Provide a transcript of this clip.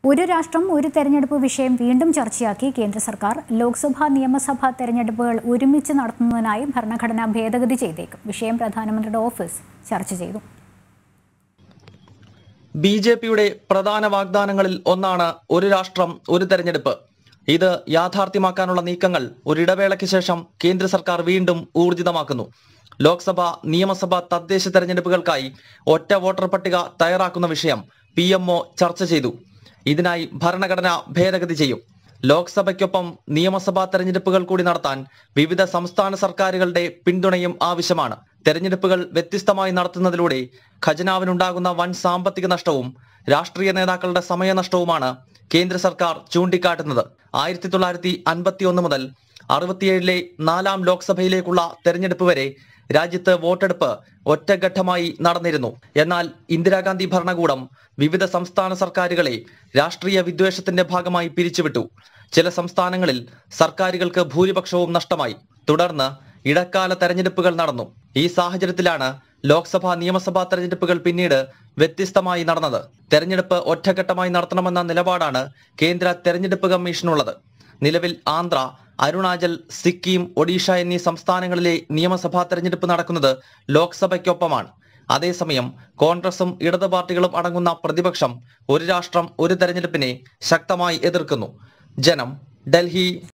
ഒരു രാഷ്ട്രം ഒരു തെരഞ്ഞെടുപ്പ് വിഷയം വീണ്ടും ചർച്ചയാക്കി കേന്ദ്ര സർക്കാർ ലോക്സഭാ നിയമസഭാ തെരഞ്ഞെടുപ്പുകൾ ഒരുമിച്ച് നടത്തുന്നതിനായി ഭരണഘടന ഭേദഗതി ചെയ്തേക്കും വിഷയം പ്രധാനമന്ത്രിയുടെ ഓഫീസ് ചർച്ച ചെയ്തു ബി ജെ പിയുടെ പ്രധാന വാഗ്ദാനങ്ങളിൽ ഒന്നാണ് ഒരു രാഷ്ട്രം ഒരു തെരഞ്ഞെടുപ്പ് ഇത് യാഥാർത്ഥ്യമാക്കാനുള്ള നീക്കങ്ങൾ ഒരിടവേളയ്ക്ക് ശേഷം കേന്ദ്ര സർക്കാർ വീണ്ടും ഊർജിതമാക്കുന്നു ലോക്സഭ നിയമസഭ തദ്ദേശ തെരഞ്ഞെടുപ്പുകൾക്കായി ഒറ്റ വോട്ടർ പട്ടിക തയ്യാറാക്കുന്ന വിഷയം പി ചർച്ച ചെയ്തു ഇതിനായി ഭരണഘടന ഭേദഗതി ചെയ്യും ലോക്സഭയ്ക്കൊപ്പം നിയമസഭാ തെരഞ്ഞെടുപ്പുകൾ കൂടി നടത്താൻ വിവിധ സംസ്ഥാന സർക്കാരുകളുടെ പിന്തുണയും ആവശ്യമാണ് തെരഞ്ഞെടുപ്പുകൾ വ്യത്യസ്തമായി നടത്തുന്നതിലൂടെ ഖജനാവിനുണ്ടാകുന്ന വൻ സാമ്പത്തിക നഷ്ടവും രാഷ്ട്രീയ നേതാക്കളുടെ സമയനഷ്ടവുമാണ് കേന്ദ്ര സർക്കാർ ചൂണ്ടിക്കാട്ടുന്നത് ആയിരത്തി തൊള്ളായിരത്തി അൻപത്തി ഒന്ന് മുതൽ അറുപത്തിയേഴിലെ നാലാം ലോക്സഭയിലേക്കുള്ള തെരഞ്ഞെടുപ്പ് വരെ രാജ്യത്ത് വോട്ടെടുപ്പ് ഒറ്റഘട്ടമായി നടന്നിരുന്നു എന്നാൽ ഇന്ദിരാഗാന്ധി ഭരണകൂടം വിവിധ സംസ്ഥാന സർക്കാരുകളെ രാഷ്ട്രീയ വിദ്വേഷത്തിന്റെ ഭാഗമായി പിരിച്ചുവിട്ടു ചില സംസ്ഥാനങ്ങളിൽ സർക്കാരുകൾക്ക് ഭൂരിപക്ഷവും നഷ്ടമായി തുടർന്ന് ഇടക്കാല തെരഞ്ഞെടുപ്പുകൾ നടന്നു ഈ സാഹചര്യത്തിലാണ് ലോക്സഭാ നിയമസഭാ തെരഞ്ഞെടുപ്പുകൾ പിന്നീട് വ്യത്യസ്തമായി നടന്നത് തെരഞ്ഞെടുപ്പ് ഒറ്റഘട്ടമായി നടത്തണമെന്ന നിലപാടാണ് കേന്ദ്ര തെരഞ്ഞെടുപ്പ് കമ്മീഷനുള്ളത് നിലവിൽ ആന്ധ്ര അരുണാചൽ സിക്കിം ഒഡീഷ എന്നീ സംസ്ഥാനങ്ങളിലെ നിയമസഭാ തെരഞ്ഞെടുപ്പ് നടക്കുന്നത് ലോക്സഭയ്ക്കൊപ്പമാണ് അതേസമയം കോൺഗ്രസും ഇടതു പാർട്ടികളും അടങ്ങുന്ന പ്രതിപക്ഷം ഒരു രാഷ്ട്രം ഒരു തെരഞ്ഞെടുപ്പിനെ ശക്തമായി എതിർക്കുന്നു ജനം ഡൽഹി